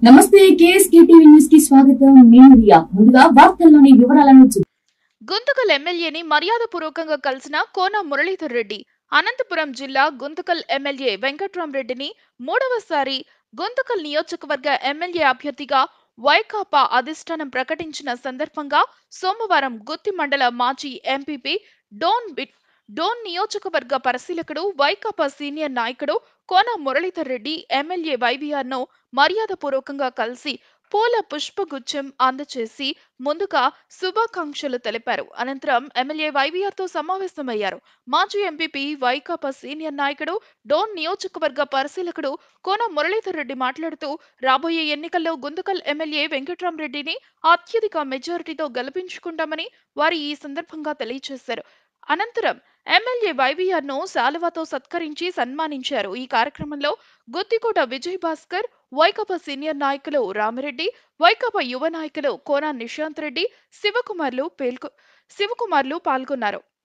నమస్తే KSK TV news కి స్వాగతం నేను రియా ముందుగా వార్తల్లోని వివరాలను చూ- గుంతకల్ ఎమ్మెల్యేని మర్యాదపూర్వకంగా కలిసిన కోన మురళీధర్ రెడ్డి అనంతపురం జిల్లా గుంతకల్ ఎమ్మెల్యే వెంకట్రామరెడ్డిని మూడవసారి గుంతకల్ నియోజకవర్గ ఎమ్మెల్యే అభ్యర్థిగా వైకాపా అధిష్టానం ప్రకటించిన సందర్భంగా సోమవారం గుత్తి మండల మాజీ ఎంపీపీ డోన్ బి- డోన్ నియోజకవర్గ పరిశీలకుడు వైకాపా సీనియర్ నాయకుడు కోన మురళీధర్ రెడ్డి ఎమ్మెల్యే వైబీఆర్ ను మర్యాదపూర్వకంగా కలిసి పూల పుష్పగుచ్చం అందచేసి ముందుగా శుభాకాంక్షలు తెలిపారు అనంతరం ఎమ్మెల్యే వైవీఆర్ తో సమావేశమయ్యారు మాజీ ఎంపీపీ వైకాపా సీనియర్ నాయకుడు డోన్ నియోజకవర్గ పరిశీలకుడు కోన మురళీధర్ రెడ్డి మాట్లాడుతూ రాబోయే ఎన్నికల్లో గుంతకల్ ఎమ్మెల్యే వెంకట్రామరెడ్డిని అత్యధిక మెజారిటీతో గెలిపించుకుంటామని వారు ఈ సందర్భంగా తెలియజేశారు అనంతరం ఎమ్మెల్యే వైవీఆర్ ను శాలువాతో సత్కరించి సన్మానించారు ఈ కార్యక్రమంలో గుత్తికోట విజయ్ భాస్కర్ వైకాపా సీనియర్ నాయకులు రామిరెడ్డి వైకాపా యువ నాయకులు కోన నిశాంత్ రెడ్డి శివకుమార్లు పేల్కొ శివకుమార్లు పాల్గొన్నారు